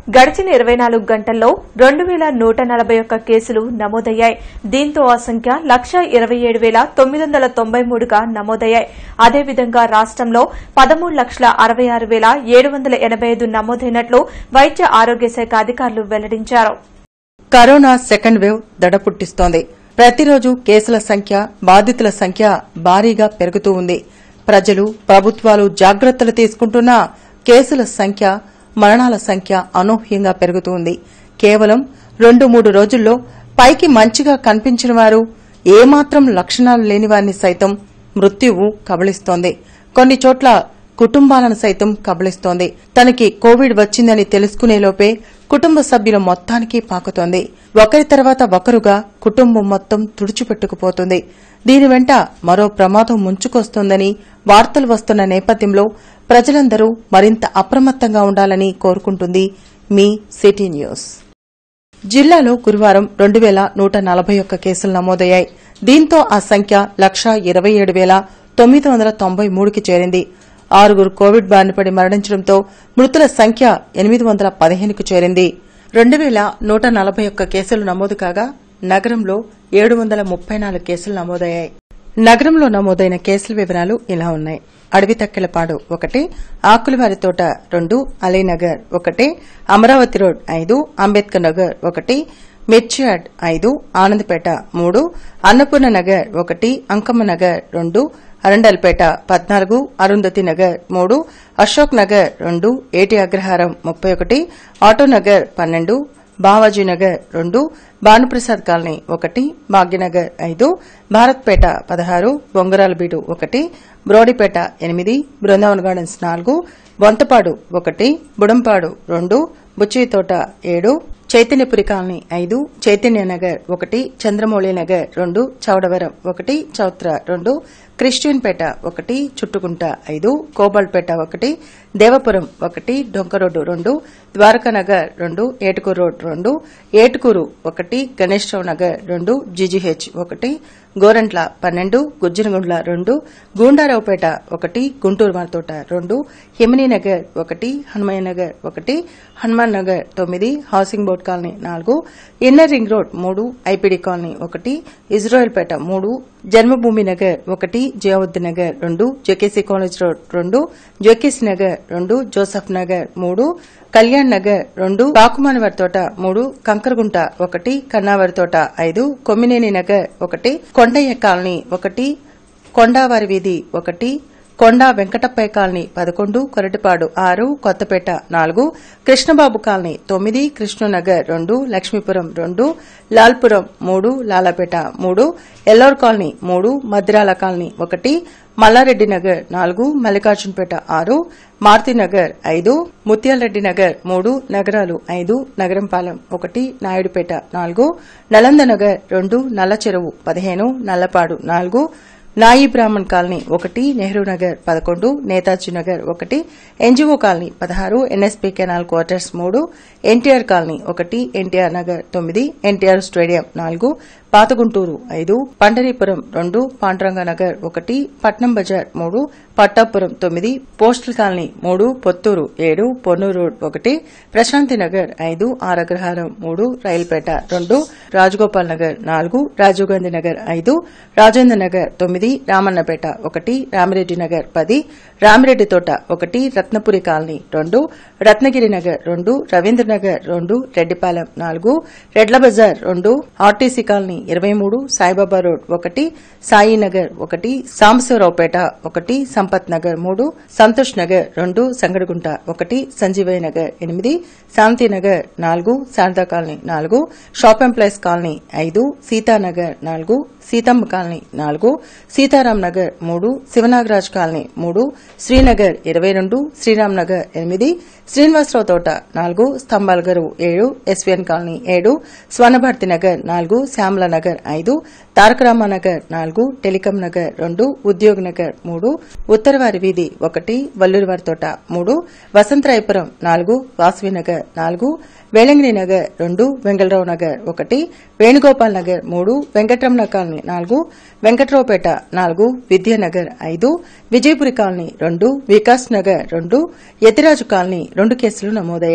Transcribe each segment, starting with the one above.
గడిచిన ఇరవై నాలుగు గంటల్లో రెండు వేల నూట నలభై ఒక్క కేసులు నమోదయ్యాయి దీంతో ఆ సంఖ్య లక్ష ఇరవై ఏడు వేల తొమ్మిది వందల తొంభై మూడుగా నమోదయ్యాయి అదేవిధంగా రాష్టంలో పదమూడు లక్షల అరవై ఆరు వేల ఏడు వందల ఎనబై ఐదు నమోదైనట్లు వైద్య ఆరోగ్య శాఖ అధికారులు వెల్లడించారు కరోనా సెకండ్ వేవ్ దడ పుట్టిస్తోంది ప్రతిరోజు కేసుల సంఖ్య బాధితుల సంఖ్య భారీగా పెరుగుతూ ఉంది ప్రజలు ప్రభుత్వాలు జాగ్రత్తలు తీసుకుంటున్నా కేసుల సంఖ్య మరణాల సంఖ్య అనూహ్యంగా పెరుగుతూ ఉంది కేవలం రెండు మూడు రోజుల్లో పైకి మంచిగా కనిపించిన వారు ఏమాత్రం లక్షణాలు లేని వారిని సైతం మృత్యువు కబళిస్తోంది కొన్ని చోట్ల కుటుంబాలను సైతం కబళిస్తోంది తనకి కోవిడ్ వచ్చిందని తెలుసుకునేలోపే కుటుంబ సభ్యుల మొత్తానికి పాకుతోంది ఒకరి తర్వాత ఒకరుగా కుటుంబం మొత్తం తుడిచిపెట్టుకుపోతుంది దీని వెంట మరో ప్రమాదం ముంచుకొస్తోందని వార్తలు వస్తున్న నేపథ్యంలో ప్రజలందరూ మరింత అప్రమత్తంగా ఉండాలని కోరుకుంటుంది మీ సిటీ న్యూస్ జిల్లాలో గురువారం రెండు వేల నూట నలభై ఒక్క కేసులు నమోదయ్యాయి దీంతో ఆ సంఖ్య లక్షా ఇరవై ఏడు వేల తొమ్మిది వందల తొంభై మూడుకి చేరింది ఆరుగురు కోవిడ్ బారిన పడి మరణించడంతో మృతుల సంఖ్య ఎనిమిది వందల పదిహేనుకు చేరింది రెండు వేల నూట నలభై ఒక్క కేసులు నమోదు కాగా నగరంలో ఏడు వందల ముప్పై నాలుగు కేసులు నమోదయ్యాయి నగరంలో నమోదైన కేసుల వివరాలు ఇలా ఉన్నాయి అడవి తక్కెలపాడు ఒకటి ఆకులవారి తోట రెండు అలీనగర్ ఒకటి అమరావతి రోడ్ ఐదు అంబేద్కర్ నగర్ ఒకటి మిర్చియాడ్ ఐదు ఆనందపేట మూడు అన్నపూర్ణ నగర్ ఒకటి అంకమ్మ నగర్ రెండు అరండల్పేట పద్నాలుగు అరుంధతి నగర్ మూడు అశోక్ నగర్ రెండు ఏటి అగ్రహారం ముప్పై ఒకటి ఆటోనగర్ పన్నెండు బావాజీ నగర్ రెండు భానుప్రసాద్ కాలనీ ఒకటి భాగ్యనగర్ ఐదు భారత్పేట పదహారు బొంగరాలబీడు ఒకటి బ్రోడిపేట ఎనిమిది బృందావన్ గార్డెన్స్ నాలుగు బొంతపాడు ఒకటి బుడంపాడు రెండు బుచ్చితోట ఏడు చైతన్యపురి కాలనీ ఐదు చైతన్య నగర్ ఒకటి చంద్రమౌళి నగర్ రెండు చౌడవరం ఒకటి చౌత్ర రెండు క్రిస్టియన్పేట ఒకటి చుట్టుకుంట ఐదు కోబాల్పేట ఒకటి దేవపురం ఒకటి డొంకరోడ్డు రెండు ద్వారకానగర్ రెండు ఏటుకూరు రోడ్ రెండు ఏటుకూరు ఒకటి గణేశ్వరరావు నగర్ రెండు జీజీహెచ్ ఒకటి గోరంట్ల పన్నెండు గుజ్జనగుండ్ల రెండు గూండారావుపేట ఒకటి గుంటూరు మార్తోట రెండు హిమనీ నగర్ ఒకటి హనుమయ్య నగర్ ఒకటి హనుమాన్ నగర్ తొమ్మిది హౌసింగ్ బోర్డ్ కాలనీ నాలుగు ఇన్నర్ రింగ్ రోడ్ మూడు ఐపీడీ కాలనీ ఒకటి ఇజ్రాయెల్పేట మూడు జన్మభూమి నగర్ ఒకటి జియావుద్దీన్ నగర్ రెండు జేకేసీ కాలేజ్ రోడ్ రెండు జేకేసీ నగర్ రెండు జోసఫ్ నగర్ మూడు కళ్యాణ్ నగర్ రెండు కాకుమానవారి తోట మూడు కంకరగుంట ఒకటి కన్నావారి తోట ఐదు కొమ్మినేని నగర్ ఒకటి కొండయ్య కాలనీ ఒకటి కొండావారి వీధి ఒకటి కొండా వెంకటప్పయ్య కాలనీ పదకొండు కొరటిపాడు ఆరు కొత్తపేట నాలుగు కృష్ణబాబు కాలనీ తొమ్మిది కృష్ణనగర్ రెండు లక్ష్మీపురం రెండు లాల్పురం మూడు లాలాపేట మూడు ఎల్లూరు కాలనీ మూడు మద్రాల కాలనీ ఒకటి మల్లారెడ్డి నగర్ నాలుగు మల్లికార్జునపేట ఆరు మారుతినగర్ ఐదు ముత్యాలరెడ్డి నగర్ మూడు నగరాలు ఐదు నగరంపాలెం ఒకటి నాయుడుపేట నాలుగు నలంద నగర్ రెండు నల్ల చెరువు పదిహేను నల్లపాడు నాలుగు నాయి బ్రాహ్మణ్ కాలనీ ఒకటి నెహ్రూ నగర్ పదకొండు నేతాజీ నగర్ ఒకటి ఎన్జీఓ కాలనీ పదహారు ఎన్ఎస్పీ కెనాల్ క్వార్టర్స్ మూడు ఎన్టీఆర్ కాలనీ ఒకటి ఎన్టీఆర్ నగర్ తొమ్మిది ఎన్టీఆర్ స్టేడియం నాలుగు పాతగుంటూరు ఐదు పండరీపురం రెండు పాండ్రంగ నగర్ ఒకటి పట్నం బజార్ మూడు పట్టాపురం తొమ్మిది పోస్టల్ కాలనీ మూడు పొత్తూరు ఏడు పొన్నూరు రోడ్ ఒకటి ప్రశాంతి నగర్ ఐదు ఆర్ అగ్రహారం మూడు రైల్పేట రెండు రాజగోపాల్ నగర్ నాలుగు రాజీవ్ గాంధీ నగర్ ఐదు రాజేంద్ర నగర్ తొమ్మిది రామన్నపేట ఒకటి రామిరెడ్డి నగర్ పది రామిరెడ్డి తోట ఒకటి రత్నపురి కాలనీ రెండు రత్నగిరి నగర్ రెండు రవీంద్ర నగర్ రెండు రెడ్డిపాలెం నాలుగు రెడ్ల బజార్ రెండు ఆర్టీసీ కాలనీ ఇరవై మూడు సాయిబాబా రోడ్ ఒకటి సాయి నగర్ ఒకటి సాంబశివరావుపేట ఒకటి సంపత్ నగర్ మూడు సంతోష్ నగర్ రెండు సంగడిగుంట ఒకటి సంజీవయ్య నగర్ ఎనిమిది శాంతినగర్ నాలుగు శారదా కాలనీ నాలుగు షాప్ ఎంప్లాయీస్ కాలనీ ఐదు సీతానగర్ నాలుగు సీతమ్మ కాలనీ నాలుగు సీతారాం నగర్ మూడు శివనాగరాజ్ కాలనీ మూడు శ్రీనగర్ ఇరవై రెండు శ్రీరామ్ నగర్ ఎనిమిది శ్రీనివాసరావు తోట నాలుగు స్తంభాల గరువు ఏడు ఎస్వీఎన్ కాలనీ ఏడు స్వర్ణభారతి నగర్ నాలుగు శ్యామల నగర్ ఐదు తారకరామ నగర్ నాలుగు టెలికాం నగర్ రెండు ఉద్యోగ్ నగర్ మూడు ఉత్తరవారి వీధి ఒకటి వల్లూరివారి తోట మూడు వసంతరాయపురం నాలుగు వాసవి నగర్ నాలుగు వేలంగిరి నగర్ రెండు వెంగళరావు నగర్ ఒకటి వేణుగోపాల్ నగర్ మూడు వెంకటరమణ కాలనీ నాలుగు వెంకట్రావుపేట నాలుగు విద్యానగర్ ఐదు విజయపురి కాలనీ రెండు వికాస్ నగర్ రెండు యతిరాజు కాలనీ రెండు కేసులు నమోదయ్యాయి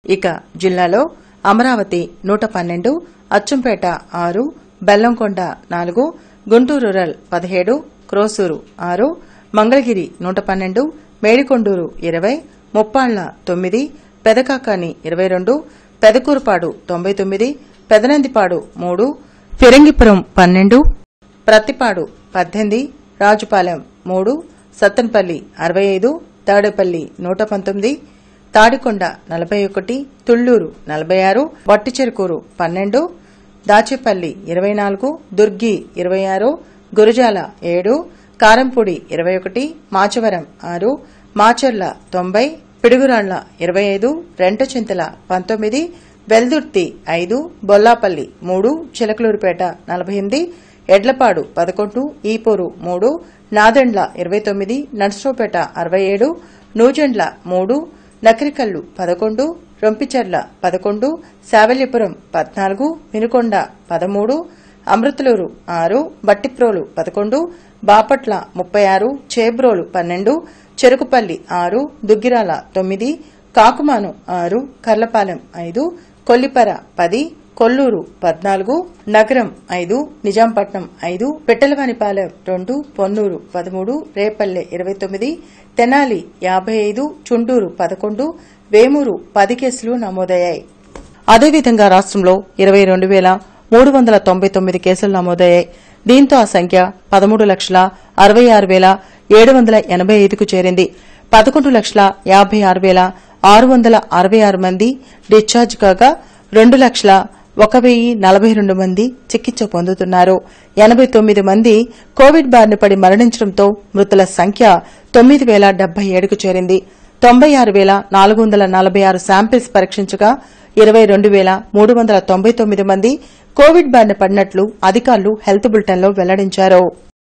ఇక జిల్లాలో అమరావతి నూట పన్నెండు అచ్చంపేట ఆరు బెల్లంకొండ నాలుగు గుంటూరు రూరల్ పదిహేడు క్రోసూరు ఆరు మంగళగిరి నూట పన్నెండు మేడికొండూరు ఇరవై ముప్పాళ్ల తొమ్మిది పెదకాకాని ఇరవై రెండు పెదకూరుపాడు తొంభై తొమ్మిది పెదనందిపాడు మూడు ఫిరంగిపురం పన్నెండు ప్రత్తిపాడు పద్దెనిమిది రాజుపాలెం మూడు సత్తెనపల్లి అరవై ఐదు తాడేపల్లి నూట పంతొమ్మిది తాడికొండ నలభై ఒకటి తుళ్లూరు నలభై ఆరు వట్టిచెరుకూరు పన్నెండు దాచేపల్లి ఇరవై నాలుగు దుర్గి ఇరవై ఆరు గురజాల ఏడు కారంపూడి ఇరవై ఒకటి మాచవరం ఆరు మాచర్ల తొంభై పిడుగురాళ్ల ఇరవై ఐదు రెంటచింతల పంతొమ్మిది వెల్దుర్తి ఐదు బొల్లాపల్లి మూడు చిలకలూరుపేట నలభై ఎనిమిది ఎడ్లపాడు పదకొండు ఈపూరు మూడు నాదెండ్ల ఇరవై తొమ్మిది నర్సరావుపేట అరవై ఏడు నూజెండ్ల మూడు నకరికల్లు పదకొండు రొంపిచెర్ల పదకొండు శావల్యపురం పద్నాలుగు వినుకొండ పదమూడు అమృతలూరు ఆరు బట్టిప్రోలు పదకొండు బాపట్ల ముప్పై ఆరు చేబ్రోలు పన్నెండు చెరుకుపల్లి ఆరు దుగ్గిరాల తొమ్మిది కాకుమాను ఆరు కర్లపాలెం ఐదు కొల్లిపర పది కొల్లూరు పద్నాలుగు నగరం ఐదు నిజాంపట్నం ఐదు పెట్టలవానిపాలెం రెండు పొన్నూరు పదమూడు రేపల్లె ఇరవై తొమ్మిది తెనాలి యాభై ఐదు చుండూరు పదకొండు వేమూరు పది కేసులు నమోదయ్యాయి అదేవిధంగా రాష్ట్రంలో ఇరవై రెండు వేల మూడు వందల తొంభై తొమ్మిది కేసులు నమోదయ్యాయి దీంతో ఆ సంఖ్య పదమూడు లక్షల అరవై ఆరు వేల ఏడు వందల ఎనబై ఐదుకు చేరింది పదకొండు లక్షల యాభై ఆరు వేల ఆరు వందల అరవై ఆరు మంది డిశ్చార్జ్ కాగా రెండు లక్షల ఒక వెయ్యి నలభై రెండు మంది చికిత్స పొందుతున్నారు ఎనబై తొమ్మిది మంది కోవిడ్ బారిన పడి మరణించడంతో మృతుల సంఖ్య తొమ్మిది వేల డెబ్బై ఏడుకు చేరింది తొంభై ఆరు వేల నాలుగు వందల నలభై ఆరు శాంపిల్స్ పరీక్షించగా ఇరవై రెండు వేల మూడు వందల తొంభై తొమ్మిది మంది కోవిడ్ బారిన పడినట్లు అధికారులు హెల్త్ బులెటిన్లో వెల్లడించారు